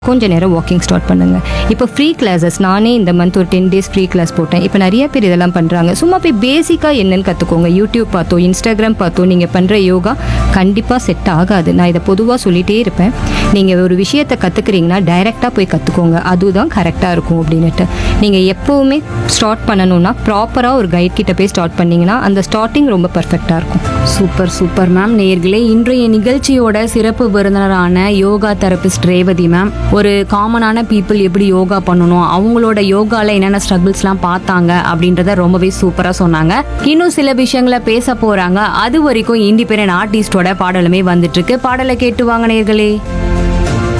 கொஞ்ச நேரம் walking start பண்ணுங்க இப்போ ஃப்ரீ கிளாஸஸ் நானே இந்த மந்த் ஒரு டென் டேஸ் ஃப்ரீ கிளாஸ் போட்டேன் இப்போ நிறைய பேர் இதெல்லாம் பண்ணுறாங்க சும்மா போய் பேசிக்காக என்னன்னு கற்றுக்கோங்க யூடியூப் பார்த்தோ இன்ஸ்டாகிராம் பார்த்தோ நீங்கள் பண்ணுற யோகா கண்டிப்பாக செட் ஆகாது நான் இதை பொதுவாக சொல்லிகிட்டே இருப்பேன் நீங்கள் ஒரு விஷயத்தை கற்றுக்குறீங்கன்னா டைரெக்டாக போய் கற்றுக்கோங்க அதுதான் கரெக்டாக இருக்கும் அப்படின்னுட்டு நீங்கள் எப்போவுமே ஸ்டார்ட் பண்ணணும்னா ப்ராப்பராக ஒரு கைட் கிட்ட போய் ஸ்டார்ட் பண்ணீங்கன்னா அந்த ஸ்டார்டிங் ரொம்ப பர்ஃபெக்டாக இருக்கும் சூப்பர் சூப்பர் மேம் நேர்களே இன்றைய நிகழ்ச்சியோட சிறப்பு விருந்தினரான யோகா தெரபிஸ்ட் ரேவதி மேம் ஒரு காமனான பீப்புள் எப்படி யோகா பண்ணணும் அவங்களோட யோகால என்னென்ன ஸ்ட்ரகிள்ஸ்லாம் பார்த்தாங்க அப்படின்றத ரொம்பவே சூப்பரா சொன்னாங்க இன்னும் சில விஷயங்களை பேச போறாங்க அது வரைக்கும் இண்டிபெண்டன்ட் ஆர்டிஸ்டோட பாடலுமே வந்துட்டு இருக்கு பாடலை கேட்டு வாங்க நேர்களே